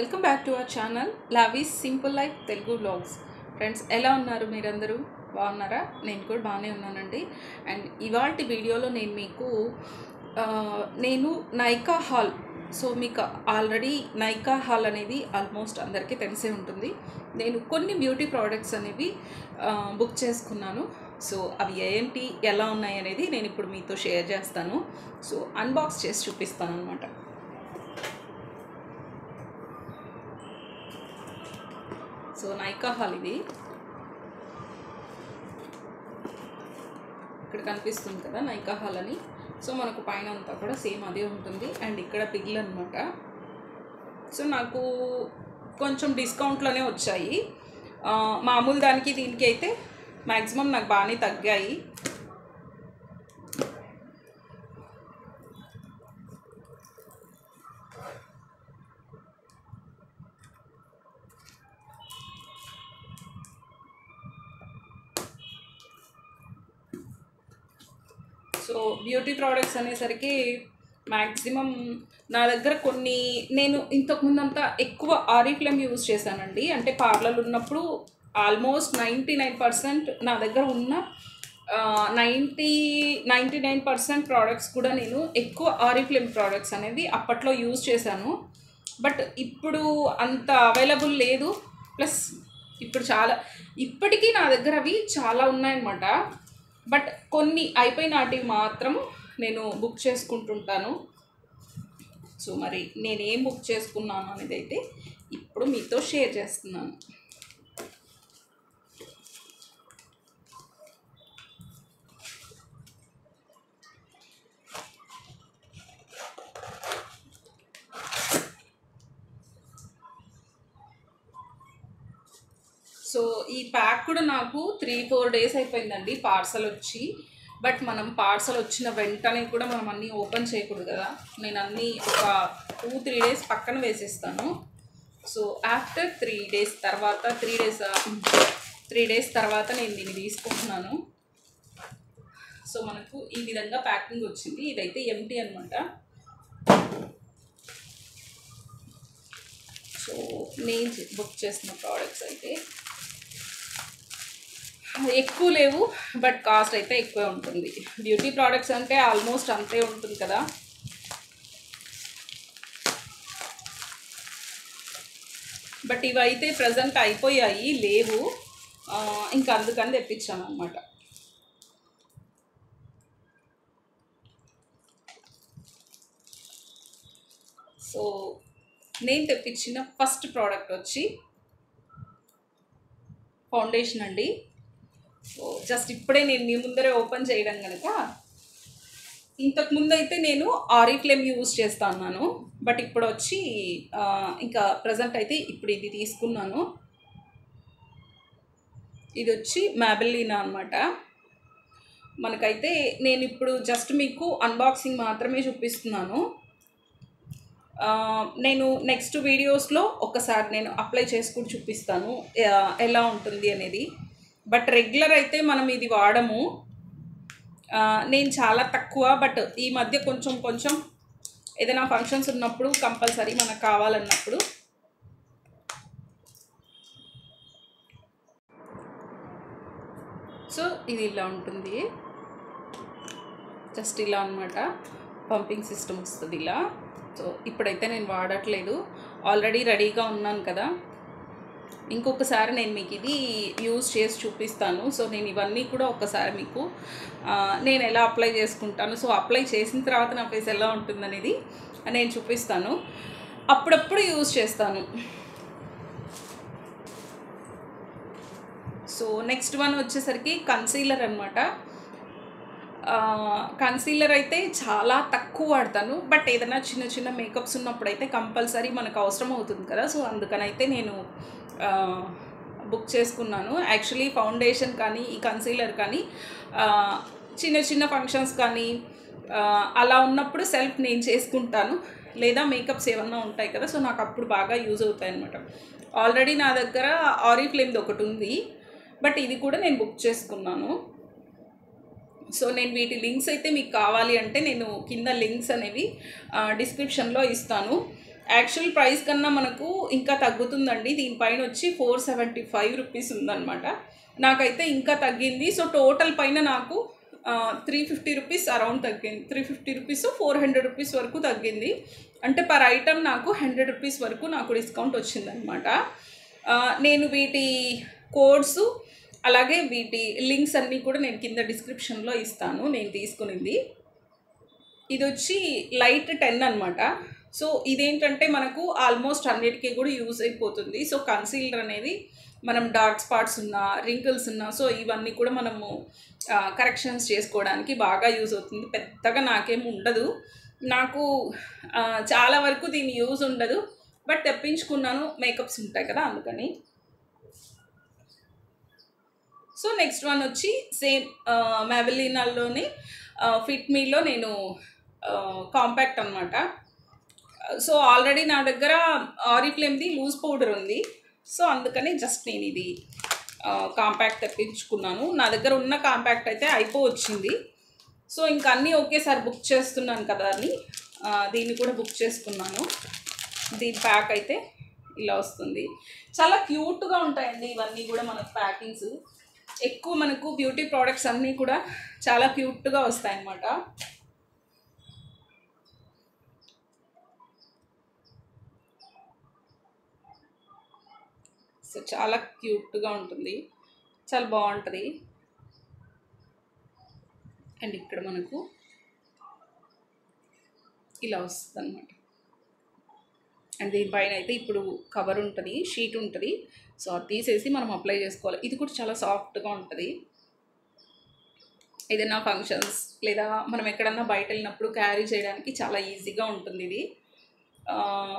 welcome back to our channel Lavi's simple life Telugu vlogs friends ఎలా ఉన్నారు మీరందరూ బాగున్నారా నేను కూడా బాగానే ఉన్నానండి అండ్ ఇవాళ వీడియోలో నేను మీకు ఆ, నేను నైకా హాల్ సో మీకు ఆల్రెడీ నైకా హాల్ అనేది ఆల్మోస్ట్ అందరికీ తెలిసే ఉంటుంది నేను కొన్ని బ్యూటీ ప్రోడక్ట్స్ అనేవి ఆ, బుక్ చేసుకున్నాను సో అవి ఏంటి ఎలా ఉన్నాయి అనేది నేను ఇప్పుడు మీతో షేర్ చేస్తాను సో అన్బాక్స్ చేసి చూపిస్తాను అనమాట సో నైకా హాల్ ఇది ఇక్కడ కనిపిస్తుంది కదా నైకా హాల్ అని సో మనకు పైన అంతా కూడా సేమ్ అదే ఉంటుంది అండ్ ఇక్కడ పిగ్లు అనమాట సో నాకు కొంచెం డిస్కౌంట్లోనే వచ్చాయి ఆ, మామూలు దానికి దీనికి అయితే మ్యాక్సిమం నాకు బాగానే తగ్గాయి సో బ్యూటీ ప్రోడక్ట్స్ అనేసరికి మ్యాక్సిమం నా దగ్గర కొన్ని నేను ఇంతకు ముందంతా ఎక్కువ ఆరిఫ్లేమ్ యూజ్ చేశానండి అంటే పార్లర్ ఉన్నప్పుడు ఆల్మోస్ట్ నైంటీ నైన్ పర్సెంట్ నా దగ్గర ఉన్న ninety ninety nine percent products కూడా నేను ఎక్కువ ఆరిఫ్లేమ్ ప్రోడక్ట్స్ అనేవి అప్పట్లో యూజ్ చేశాను బట్ ఇప్పుడు అంత అవైలబుల్ లేదు ప్లస్ ఇప్పుడు చాలా ఇప్పటికీ నా దగ్గర అవి చాలా ఉన్నాయన్నమాట బట్ కొన్ని అయిపోయిన వాటివి మాత్రం నేను బుక్ చేసుకుంటుంటాను సో మరి నేనేం బుక్ చేసుకున్నాను అనేది అయితే ఇప్పుడు మీతో షేర్ చేస్తున్నాను సో ఈ ప్యాక్ కూడా నాకు త్రీ ఫోర్ డేస్ అయిపోయిందండి పార్సల్ వచ్చి బట్ మనం పార్సల్ వచ్చిన వెంటనే కూడా మనం అన్నీ ఓపెన్ చేయకూడదు కదా నేను అన్నీ ఒక టూ త్రీ డేస్ పక్కన వేసేస్తాను సో ఆఫ్టర్ త్రీ డేస్ తర్వాత త్రీ డేస్ త్రీ డేస్ తర్వాత నేను దీన్ని తీసుకుంటున్నాను సో మనకు ఈ విధంగా ప్యాకింగ్ వచ్చింది ఇదైతే ఎంటీ అనమాట సో నేను బుక్ చేసిన ప్రోడక్ట్స్ అయితే ఎక్కువ లేవు బట్ కాస్ట్ అయితే ఎక్కువే ఉంటుంది బ్యూటీ ప్రోడక్ట్స్ అంటే ఆల్మోస్ట్ అంతే ఉంటుంది కదా బట్ ఇవైతే ప్రజెంట్ అయిపోయాయి లేవు ఆ, ఇంకా అందుకని తెప్పించాను అనమాట సో నేను తెప్పించిన ఫస్ట్ ప్రోడక్ట్ వచ్చి ఫౌండేషన్ అండి సో జస్ట్ ఇప్పుడే నేను మీ ముందరే ఓపెన్ చేయడం కనుక ఇంతకు ముందు అయితే నేను ఆరిఫ్లేమ్ యూజ్ చేస్తా అన్నాను బట్ ఇప్పుడు వచ్చి ఆ, ఇంకా ప్రజెంట్ అయితే ఇప్పుడు ఇది తీసుకున్నాను ఇది వచ్చి మ్యాబెల్లీనా అనమాట మనకైతే నేను ఇప్పుడు జస్ట్ మీకు అన్బాక్సింగ్ మాత్రమే చూపిస్తున్నాను ఆ, నేను నెక్స్ట్ వీడియోస్లో ఒకసారి నేను అప్లై చేసుకుని చూపిస్తాను ఆ, ఎలా ఉంటుంది అనేది బట్ రెగ్యులర్ అయితే మనం ఇది వాడము ఆ, నేను చాలా తక్కువ బట్ ఈ మధ్య కొంచెం కొంచెం ఏదైనా ఫంక్షన్స్ ఉన్నప్పుడు కంపల్సరీ మనకు కావాలన్నప్పుడు సో ఇది ఇలా ఉంటుంది జస్ట్ ఇలా అనమాట పంపింగ్ సిస్టమ్ వస్తుంది ఇలా సో ఇప్పుడైతే నేను వాడట్లేదు ఆల్రెడీ రెడీగా ఉన్నాను కదా ఇంకొకసారి నేను మీకు ఇది యూజ్ చేసి చూపిస్తాను సో నేను ఇవన్నీ కూడా ఒకసారి మీకు ఆ, నేను ఎలా అప్లై చేసుకుంటాను సో అప్లై చేసిన తర్వాత నా ఫేస్ ఎలా ఉంటుందనేది నేను చూపిస్తాను అప్పుడప్పుడు యూజ్ చేస్తాను సో నెక్స్ట్ వన్ వచ్చేసరికి కన్సీలర్ అనమాట కన్సీలర్ అయితే చాలా తక్కువ వాడతాను బట్ ఏదైనా చిన్న చిన్న మేకప్స్ ఉన్నప్పుడు అయితే కంపల్సరీ మనకు అవసరం అవుతుంది కదా సో అందుకనైతే నేను బుక్ చేసుకున్నాను యాక్చువల్లీ ఫౌండేషన్ కానీ ఈ కన్సీలర్ కానీ ఆ, చిన్న చిన్న ఫంక్షన్స్ కానీ ఆ, అలా ఉన్నప్పుడు సెల్ఫ్ నేను చేసుకుంటాను లేదా మేకప్స్ ఏమన్నా ఉంటాయి కదా సో నాకు అప్పుడు బాగా యూజ్ అవుతాయి అనమాట ఆల్రెడీ నా దగ్గర ఆరిఫ్లేమ్ది ఒకటి ఉంది బట్ ఇది కూడా నేను బుక్ చేసుకున్నాను సో నేను వీటి లింక్స్ అయితే మీకు కావాలి అంటే నేను కింద లింక్స్ అనేవి డిస్క్రిప్షన్లో ఇస్తాను యాక్చువల్ ప్రైస్ కన్నా మనకు ఇంకా తగ్గుతుందండి దీనిపైన వచ్చి ఫోర్ సెవెంటీ ఫైవ్ రూపీస్ ఉందన్నమాట నాకైతే ఇంకా తగ్గింది సో టోటల్ పైన నాకు త్రీ ఫిఫ్టీ రూపీస్ అరౌండ్ తగ్గింది three fifty rupees four hundred rupees వరకు తగ్గింది అంటే పర్ ఐటమ్ నాకు హండ్రెడ్ రూపీస్ వరకు నాకు డిస్కౌంట్ వచ్చిందనమాట ఆ, నేను వీటి కోడ్స్ అలాగే వీటి లింక్స్ అన్నీ కూడా నేను కింద డిస్క్రిప్షన్లో ఇస్తాను నేను తీసుకునింది ఇది వచ్చి లైట్ టెన్ అనమాట సో ఇదేంటంటే మనకు ఆల్మోస్ట్ అన్నిటికీ కూడా యూజ్ అయిపోతుంది సో కన్సీలర్ అనేది మనం డార్క్ స్పాట్స్ ఉన్నా రింకిల్స్ ఉన్నా సో ఇవన్నీ కూడా మనము కరెక్షన్స్ చేసుకోవడానికి బాగా యూజ్ అవుతుంది పెద్దగా నాకేం ఉండదు నాకు ఆ, చాలా వరకు దీని యూజ్ ఉండదు బట్ తెప్పించుకున్నాను మేకప్స్ ఉంటాయి కదా అందుకని సో నెక్స్ట్ వన్ వచ్చి సేమ్ మ్యావెలినాల్లోనే ఫిట్ మీలో నేను కాంపాక్ట్ అనమాట సో ఆల్రెడీ నా దగ్గర ఆరిఫ్లేమ్ది లూజ్ పౌడర్ ఉంది సో అందుకని జస్ట్ నేను ఇది కాంపాక్ట్ తెప్పించుకున్నాను నా దగ్గర ఉన్న కాంపాక్ట్ అయితే అయిపో వచ్చింది సో ఇంకా అన్నీ ఒకేసారి బుక్ చేస్తున్నాను కదా అని ఆ, దీన్ని కూడా బుక్ చేసుకున్నాను దీని ప్యాక్ అయితే ఇలా వస్తుంది చాలా క్యూట్గా ఉంటాయండి ఇవన్నీ కూడా మనకు ప్యాకింగ్స్ ఎక్కువ మనకు బ్యూటీ ప్రోడక్ట్స్ అన్నీ కూడా చాలా క్యూట్గా వస్తాయన్నమాట సో చాలా క్యూట్గా ఉంటుంది చాలా బాగుంటుంది అండ్ ఇక్కడ మనకు ఇలా వస్తుంది అనమాట అండ్ దీనిపైన అయితే ఇప్పుడు కవర్ ఉంటుంది షీట్ ఉంటుంది సో అది తీసేసి మనం అప్లై చేసుకోవాలి ఇది కూడా చాలా సాఫ్ట్గా ఉంటుంది ఏదైనా ఫంక్షన్స్ లేదా మనం ఎక్కడన్నా బయట వెళ్ళినప్పుడు క్యారీ చేయడానికి చాలా ఈజీగా ఉంటుంది ఇది ఆ,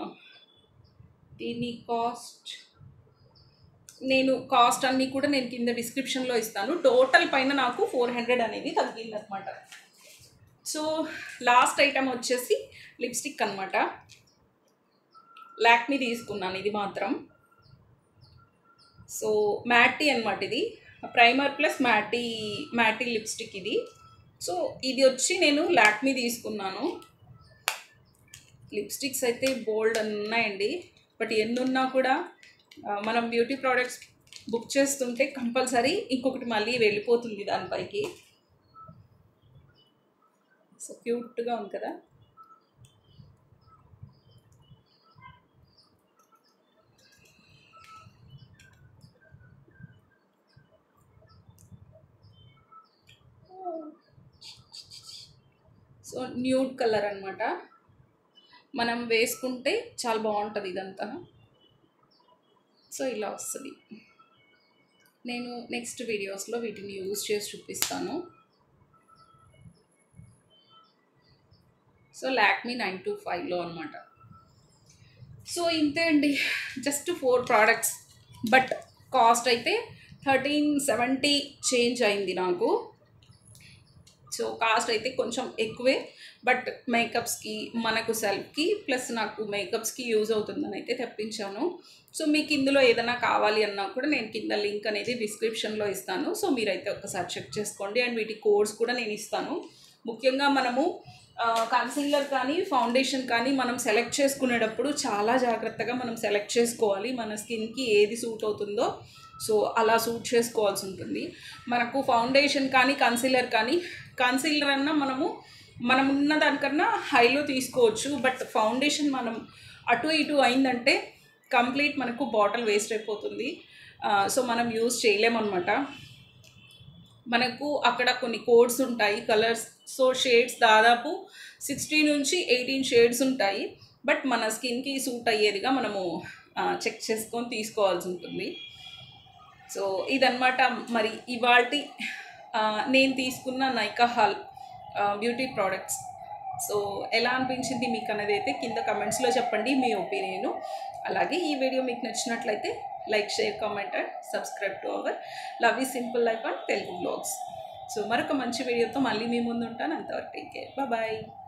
దీని కాస్ట్ నేను కాస్ట్ అన్నీ కూడా నేను కింద డిస్క్రిప్షన్లో ఇస్తాను టోటల్ పైన నాకు ఫోర్ హండ్రెడ్ అనేది తగ్గింది అనమాట సో లాస్ట్ ఐటమ్ వచ్చేసి లిప్స్టిక్ అనమాట లాక్మీ తీసుకున్నాను ఇది మాత్రం సో మ్యాటీ అనమాట ఇది primer plus matte matte lipstick ఇది సో ఇది వచ్చి నేను లాక్మీ తీసుకున్నాను లిప్స్టిక్స్ అయితే బోల్డ్ ఉన్నాయండి బట్ ఎన్ని ఉన్నా కూడా ఆ, మనం బ్యూటీ ప్రోడక్ట్స్ బుక్ చేస్తుంటే కంపల్సరీ ఇంకొకటి మళ్ళీ వెళ్ళిపోతుంది దానిపైకి సో క్యూట్గా ఉంది కదా సో న్యూడ్ కలర్ అనమాట మనం వేసుకుంటే చాలా బాగుంటుంది ఇదంతా సో ఇలా వస్తుంది నేను నెక్స్ట్ వీడియోస్లో వీటిని యూజ్ చేసి చూపిస్తాను సో లాక్మీ నైన్ టూ ఫైవ్లో అనమాట సో ఇంతే అండి just four products but cost అయితే థర్టీన్ సెవెంటీ చేంజ్ అయింది నాకు సో కాస్ట్ అయితే కొంచెం ఎక్కువే బట్ మేకప్స్కి మనకు సెల్ఫ్కి ప్లస్ నాకు మేకప్స్కి యూజ్ అవుతుందని అయితే తెప్పించాను సో మీకు ఇందులో ఏదైనా కావాలి అన్నా కూడా నేను కింద లింక్ అనేది డిస్క్రిప్షన్లో ఇస్తాను సో మీరైతే ఒకసారి చెక్ చేసుకోండి అండ్ వీటి కోడ్స్ కూడా నేను ఇస్తాను ముఖ్యంగా మనము కన్సీలర్ కానీ ఫౌండేషన్ కానీ మనం సెలెక్ట్ చేసుకునేటప్పుడు చాలా జాగ్రత్తగా మనం సెలెక్ట్ చేసుకోవాలి మన స్కిన్కి ఏది సూట్ అవుతుందో సో అలా సూట్ చేసుకోవాల్సి ఉంటుంది మనకు ఫౌండేషన్ కానీ కన్సీలర్ కానీ కన్సీలర్ అన్నా మనము మనం ఉన్న దానికన్నా హైలో తీసుకోవచ్చు బట్ ఫౌండేషన్ మనం అటు ఇటు అయిందంటే కంప్లీట్ మనకు బాటిల్ వేస్ట్ అయిపోతుంది సో మనం యూజ్ చేయలేమన్నమాట మనకు అక్కడ కొన్ని కోడ్స్ ఉంటాయి కలర్స్ సో షేడ్స్ దాదాపు సిక్స్టీ నుంచి ఎయిటీన్ షేడ్స్ ఉంటాయి బట్ మన స్కిన్కి సూట్ అయ్యేదిగా మనము చెక్ చేసుకొని తీసుకోవాల్సి ఉంటుంది సో ఇదన్నమాట మరి ఇవాల్టి నేను తీసుకున్న Nykaa haul beauty products so ఎలా అనిపించింది మీకు అనేది అయితే కింద కమెంట్స్లో చెప్పండి మీ ఒపీనియన్ అలాగే ఈ వీడియో మీకు నచ్చినట్లయితే like share comment and subscribe to our Lavi's simple life and Telugu vlogs so మరొక మంచి వీడియోతో మళ్ళీ మీ ముందు ఉంటాను అంతవరకు టేక్ కేర్ బాయ్